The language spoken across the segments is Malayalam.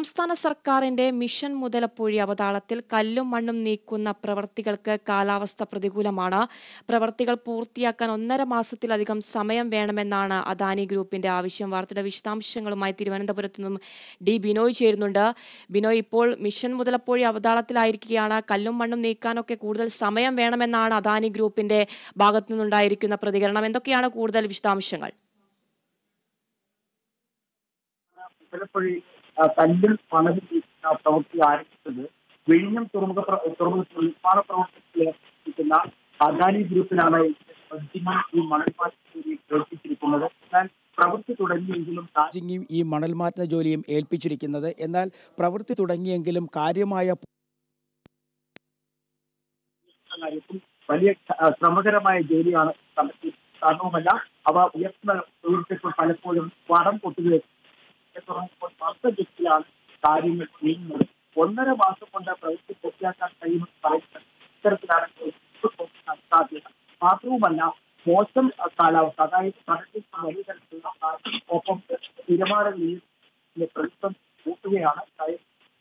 സംസ്ഥാന സർക്കാരിന്റെ മിഷൻ മുതലപ്പൊഴി അവതാളത്തിൽ കല്ലും മണ്ണും നീക്കുന്ന പ്രവർത്തികൾക്ക് കാലാവസ്ഥ പ്രതികൂലമാണ് പ്രവർത്തികൾ പൂർത്തിയാക്കാൻ ഒന്നര മാസത്തിലധികം സമയം വേണമെന്നാണ് അദാനി ഗ്രൂപ്പിന്റെ ആവശ്യം വാർത്തയുടെ വിശദാംശങ്ങളുമായി തിരുവനന്തപുരത്തു നിന്നും ഡി ബിനോയ് ചേരുന്നുണ്ട് ബിനോയ് ഇപ്പോൾ മിഷൻ മുതലപ്പൊഴി അവതാളത്തിലായിരിക്കുകയാണ് കല്ലും മണ്ണും നീക്കാനൊക്കെ കൂടുതൽ സമയം വേണമെന്നാണ് അദാനി ഗ്രൂപ്പിന്റെ ഭാഗത്തു നിന്നുണ്ടായിരിക്കുന്ന പ്രതികരണം എന്തൊക്കെയാണ് കൂടുതൽ വിശദാംശങ്ങൾ മുതലപ്പൊഴി ആ, കല്ലിൽ പണതിൽ ആ, പ്രവൃത്തി ആരംഭിച്ചത് വിഴിഞ്ഞം തുറമുഖ പ്ര- തുറമുഖത്തിൽ നിർമ്മാണ പ്രവർത്തനത്തിൽ ഏർപ്പെട്ടിരിക്കുന്ന അദാനി ഗ്രൂപ്പിനാണ് പ്രതിമ ഈ മണൽപ്പാറ്റി ഏൽപ്പിച്ചിരിക്കുന്നത് എന്നാൽ പ്രവൃത്തി തുടങ്ങിയെങ്കിലും കാ- ിങ്ങും ഈ മണൽമാറ്റ ജോലിയും ഏൽപ്പിച്ചിരിക്കുന്നത് എന്നാൽ പ്രവൃത്തി തുടങ്ങിയെങ്കിലും കാര്യമായ കാര്യത്തിൽ വലിയ ആ, ശ്രമകരമായ ജോലിയാണ് നടത്തി കാരണവുമല്ല അവ ഉയർത്തുന്ന ഉയർത്തിയപ്പോൾ പലപ്പോഴും പടം പൊട്ടുകയും തുടങ്ങുമ്പോൾ മർദ്ദഗതിയിലാണ് കാര്യങ്ങൾ നീങ്ങുന്നത് ഒന്നര മാസം കൊണ്ട് പ്രവൃത്തി പൂർത്തിയാക്കാൻ കഴിയുമെന്ന് പറയുന്നത് ഇത്തരത്തിലാണ് ഇപ്പോൾ പോകുന്ന സാധ്യത മാത്രവുമല്ല മോശം ആ, കാലാവസ്ഥ അതായത് കടലിൽ വലിയ തരത്തിലുള്ള കാറ്റ് ഒപ്പം തിരമാലകളിൽ പ്രതിസന്ധി കൂട്ടുകയാണ് കയ-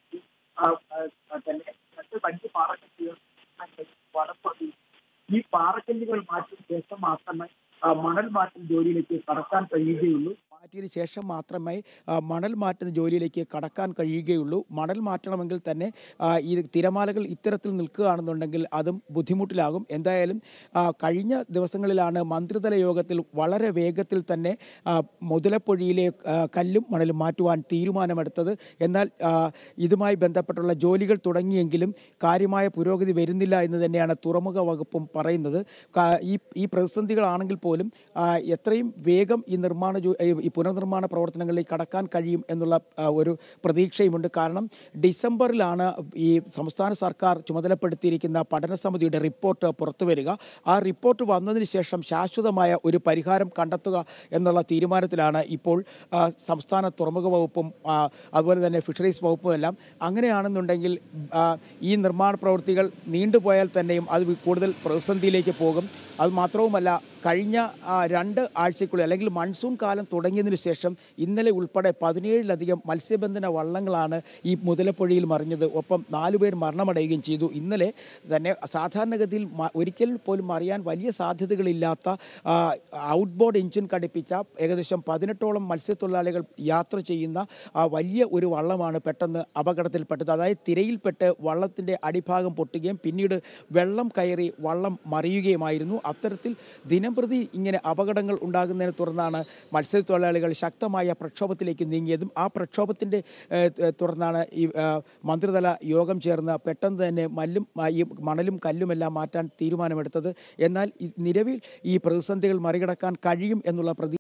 ആ, ആ, തന്നെ രണ്ട് വലിയ പാറക്കെട്ടുകൾ വടപ്പുറത്ത് ഈ പാറക്കല്ലുകൾ മാറ്റിയ ശേഷം മാത്രമേ ആ, മണൽ മാറ്റൽ ജോലിയിലേക്ക് കടക്കാൻ കഴിയുകയുള്ളൂ മാറ്റിയതിനു ശേഷം മാത്രമേ ആ, മണൽ മാറ്റുന്ന ജോലിയിലേക്ക് കടക്കാൻ കഴിയുകയുള്ളൂ മണൽ മാറ്റണമെങ്കിൽ തന്നെ ആ, ഈ തിരമാലകൾ ഇത്തരത്തിൽ നിൽക്കുകയാണെന്നുണ്ടെങ്കിൽ അതും ബുദ്ധിമുട്ടിലാകും എന്തായാലും ആ, കഴിഞ്ഞ ദിവസങ്ങളിലാണ് മന്ത്രിതല യോഗത്തിൽ വളരെ വേഗത്തിൽ തന്നെ ആ, മുതലപ്പൊഴിയിലെ ആ, കല്ലും മണലും മാറ്റുവാൻ തീരുമാനമെടുത്തത് എന്നാൽ ആ, ഇതുമായി ബന്ധപ്പെട്ടുള്ള ജോലികൾ തുടങ്ങിയെങ്കിലും കാര്യമായ പുരോഗതി വരുന്നില്ല എന്ന് തന്നെയാണ് തുറമുഖ വകുപ്പും പറയുന്നത് കാ- ഈ ഈ പ്രതിസന്ധികളാണെങ്കിൽ പോലും ആ, എത്രയും വേഗം ഈ നിർമ്മാണ ജോ- ഈ ഈ പുനർനിർമ്മാണ പ്രവർത്തനങ്ങളിലേക്ക് കടക്കാൻ കഴിയും എന്നുള്ള ആ, ഒരു പ്രതീക്ഷയുമുണ്ട് കാരണം ഡിസംബറിലാണ് ഈ സംസ്ഥാന സർക്കാർ ചുമതലപ്പെടുത്തിയിരിക്കുന്ന പഠനസമിതിയുടെ റിപ്പോർട്ട് പുറത്തു വരിക ആ റിപ്പോർട്ട് വന്നതിന് ശേഷം ശാശ്വതമായ ഒരു പരിഹാരം കണ്ടെത്തുക എന്നുള്ള തീരുമാനത്തിലാണ് ഇപ്പോൾ ആ, സംസ്ഥാന തുറമുഖ വകുപ്പും ആ, അതുപോലെ തന്നെ ഫിഷറീസ് വകുപ്പും എല്ലാം അങ്ങനെയാണെന്നുണ്ടെങ്കിൽ ആ, ഈ നിർമ്മാണ പ്രവൃത്തികൾ നീണ്ടുപോയാൽ തന്നെയും അത് കൂടുതൽ പ്രതിസന്ധിയിലേക്ക് പോകും അത് മാത്രവുമല്ല കഴിഞ്ഞ ആ, രണ്ട് ആഴ്ചയ്ക്കുള്ളിൽ അല്ലെങ്കിൽ മൺസൂൺ കാലം തുടങ്ങിയതിനു ശേഷം ഇന്നലെ ഉൾപ്പെടെ പതിനേഴിലധികം മത്സ്യബന്ധന വള്ളങ്ങളാണ് ഈ മുതലപ്പുഴയിൽ മറിഞ്ഞത് ഒപ്പം നാലുപേർ മരണമടയുകയും ചെയ്തു ഇന്നലെ തന്നെ സാധാരണഗതിയിൽ മ- ഒരിക്കൽ പോലും മറിയാൻ വലിയ സാധ്യതകളില്ലാത്ത ആ, ഔട്ട് ബോർഡ് എഞ്ചിൻ ഘടിപ്പിച്ച ഏകദേശം പതിനെട്ടോളം മത്സ്യത്തൊഴിലാളികൾ യാത്ര ചെയ്യുന്ന ആ, വലിയ ഒരു വള്ളമാണ് പെട്ടെന്ന് അപകടത്തിൽപ്പെട്ടത് അതായത് തിരയിൽപ്പെട്ട് വള്ളത്തിൻ്റെ അടിഭാഗം പൊട്ടുകയും പിന്നീട് വെള്ളം കയറി വള്ളം മറിയുകയുമായിരുന്നു അത്തരത്തിൽ ദിനംപ്രതി ഇങ്ങനെ അപകടങ്ങൾ ഉണ്ടാകുന്നതിനെ തുടർന്നാണ് മത്സ്യത്തൊഴിലാളികൾ ശക്തമായ പ്രക്ഷോഭത്തിലേക്ക് നീങ്ങിയതും ആ പ്രക്ഷോഭത്തിൻ്റെ ഏഹ്, ഏഹ്, തുടർന്നാണ് ഈ ഏഹ്, മന്ത്രിതല യോഗം ചേർന്ന് പെട്ടെന്ന് തന്നെ മല്ലും ആ, ഈ മണലും കല്ലുമെല്ലാം മാറ്റാൻ തീരുമാനമെടുത്തത് എന്നാൽ ഈ നിലവിൽ ഈ പ്രതിസന്ധികൾ മറികടക്കാൻ കഴിയും എന്നുള്ള പ്രതി